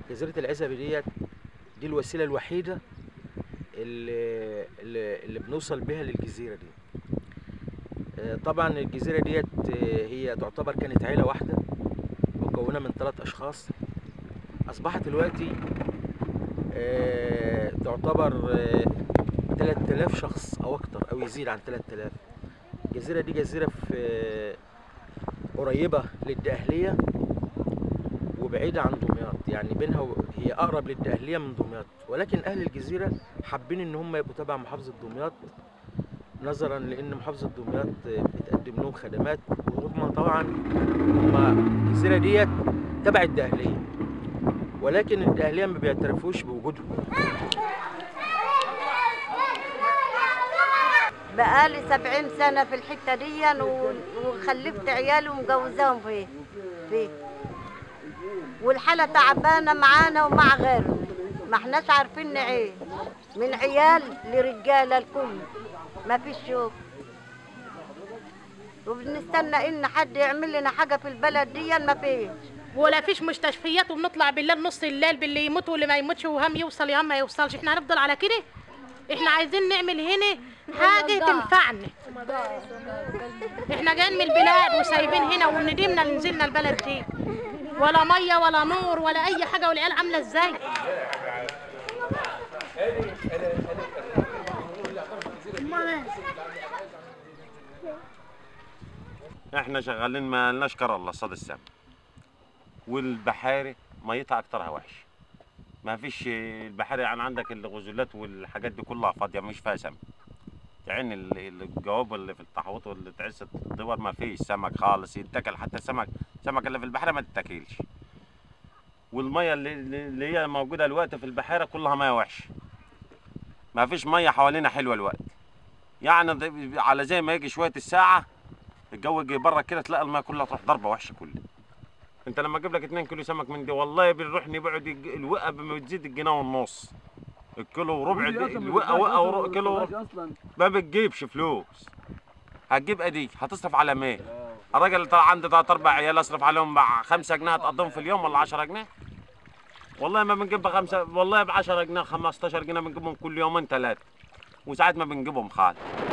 جزيره العزبي ديت دي الوسيله الوحيده اللي, اللي, اللي بنوصل بها للجزيره دي آه، طبعا الجزيره ديت آه، هي تعتبر كانت عيله واحده مكونه من ثلاث اشخاص اصبحت دلوقتي آه، تعتبر آه، 3000 شخص او اكتر او يزيد عن 3000 الجزيره دي جزيره في قريبه للدقهليه وبعيده عن دمياط يعني بينها و... هي اقرب للدقهليه من دمياط ولكن اهل الجزيره حابين ان هم يبقوا تبع محافظه دمياط نظرا لان محافظه دمياط بتقدم لهم خدمات وهم طبعا هم الجزيره ديت تبع الدقهليه ولكن الدقهليه ما بيعترفوش بوجودهم بقالي سبعين سنة في الحتة دي و- وخلفت عيالي ومجوزاهم فيه فيه والحالة تعبانة معانا ومع غيرنا ما احناش عارفين نعيش من عيال لرجالة الكل ما فيش شغل وبنستنى ان حد يعمل لنا حاجة في البلد دي ما فيش ولا فيش مستشفيات وبنطلع بالليل نص الليل باللي يموت واللي ما يموتش وهم يوصل يا هم ما يوصلش احنا هنفضل على كده احنا عايزين نعمل هنا حاجه تنفعنا احنا جايين من البلاد وسايبين هنا وندمنا اللي نزلنا البلد دي ولا ميه ولا نور ولا اي حاجه والعيال عامله ازاي احنا شغالين ما لناش كر الله صاد السما والبحاري ميتها اكترها وحش ما فيش البحاري يعني عندك الغزولات والحاجات دي كلها فاضيه مش فيها سمك يعني ال- الجواب اللي في التحوط واللي تعس الدور ما فيش سمك خالص يتاكل حتى السمك السمك اللي في البحر ما تتاكلش والميه اللي, اللي هي موجوده الوقت في البحيره كلها ميه وحشه ما فيش ميه حوالينا حلوه الوقت يعني ض- على زي ما يجي شويه الساعه الجو يجي بره كده تلاقي الميه كلها تروح ضربه وحشه كلها انت لما اجيب لك 2 كيلو سمك من دي والله بنروح نبيعه دي الوقه بما بتزيد الجنيه ونص الكيلو وربع دي الوقه وقه وربع كيلو وربع. ما بتجيبش فلوس هتجيب اديك هتصرف على مين الراجل اللي طلع عنده ثلاث اربع عيال اصرف عليهم مع 5 جنيه هتقضيهم في اليوم ولا 10 جنيه والله ما بنجيب بخمسه والله ب 10 جنيه 15 جنيه بنجيبهم كل يومين ثلاثه وساعات ما بنجيبهم خالص